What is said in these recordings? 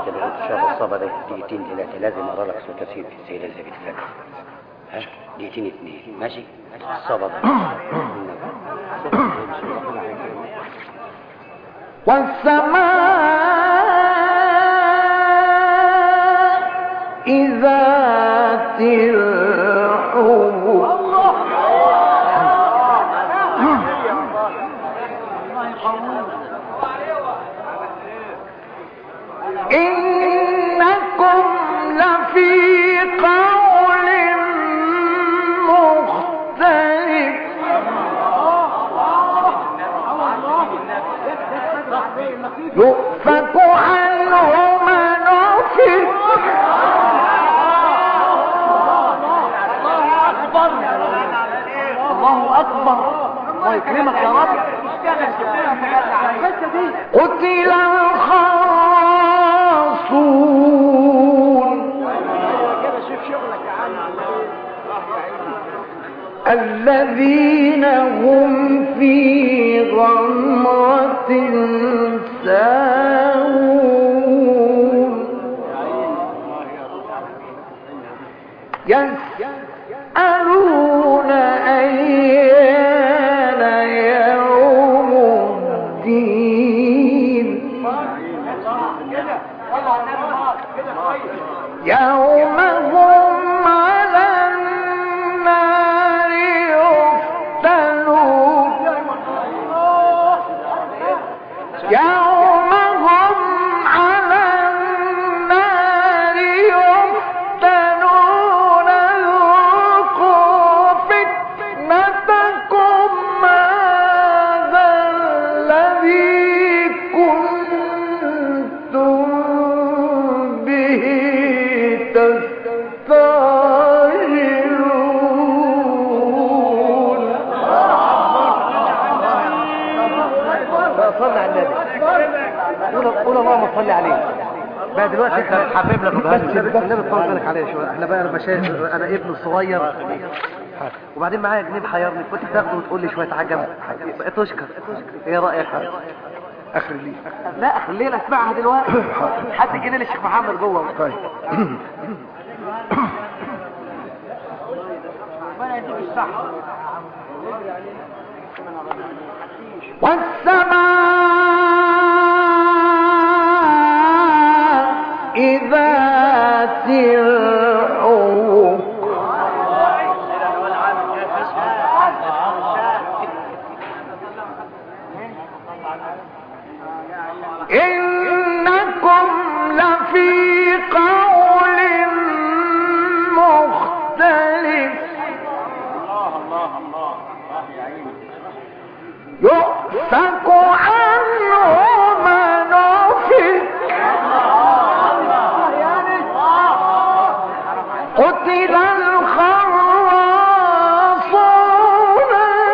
انت لو قلت شاب الصبا ده دقيقتين ثلاثه لازم ارى لك صوت تسير في السيده زي الفجر ها دقيقتين اثنين ماشي الصبا ده والسماء ذات الحبك إنكم لفي قول مختلف يؤفك عنه من أفك الله اكبر الله يكرمك يا رب قتل الخراصون الذين هم في غمرة ساهون يسألون أيان يوم الدين يوم هم على النار يفتنون يوم هم على النار يفتنون ذوقوا فتنتكم هذا الذي كنتم به تستعجلون صلي على النبي قول قول اللهم صل عليه بقى دلوقتي انت حبيب لك بس بس النبي طول بالك عليا شويه احنا بقى انا مشايخ انا ابن الصغير وبعدين معايا جنيه محيرني كنت تاخده وتقول لي شويه عجم تشكر ايه رايك اخر الليل لا اخر الليله اسمعها دلوقتي حد الجنيه للشيخ محمد جوه طيب ربنا يديك الصحه والسماء ذات الحبك إنكم لفي قول مختلف يؤفك عنه من أفك قتل الخراصون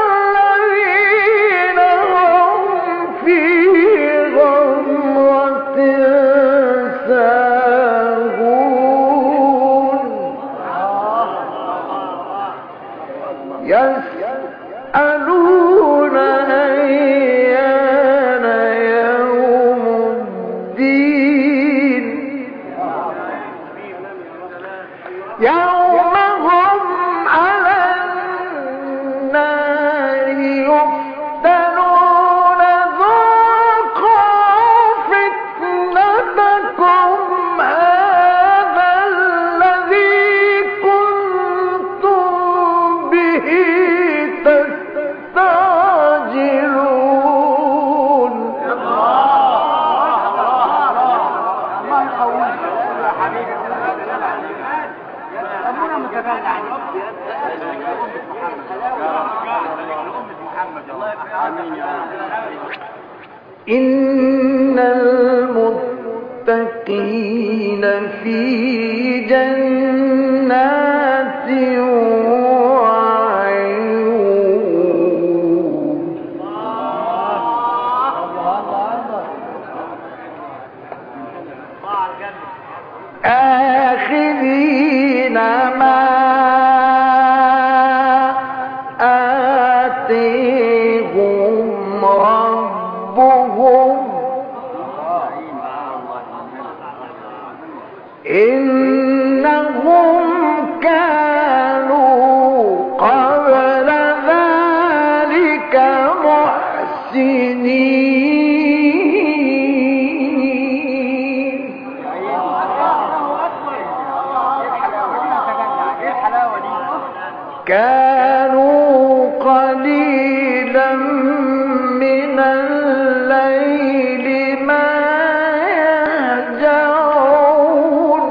الذين هم في غمرة ساهون يسألون أيان يوم الدين يوم هم على النار يفتنون ذوقوا فتنتكم هذا الذي كنتم به تستعجلون الله يقويك يا حبيبي ربنا متفاعل عليك إن المتقين في جنات وعيون آخذين ما آتيهم ربهم إنهم كانوا قبل ذلك محسنين كانوا قليلا من الليل ما يهجعون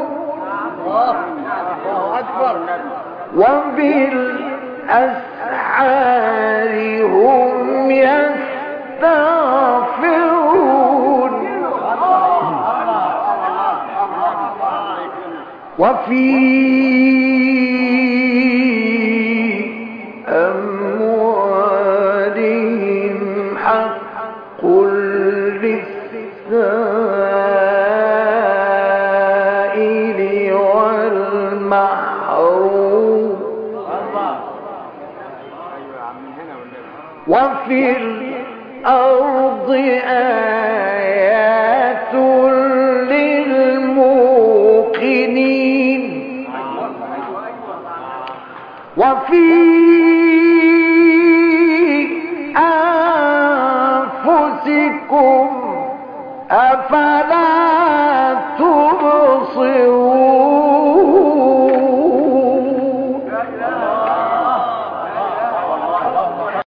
وبالأسحار هم يستغفرون وفي أموالهم حق للسائل والمحروم وفي الأرض آيات للموقنين وفي أنفسكم أفلا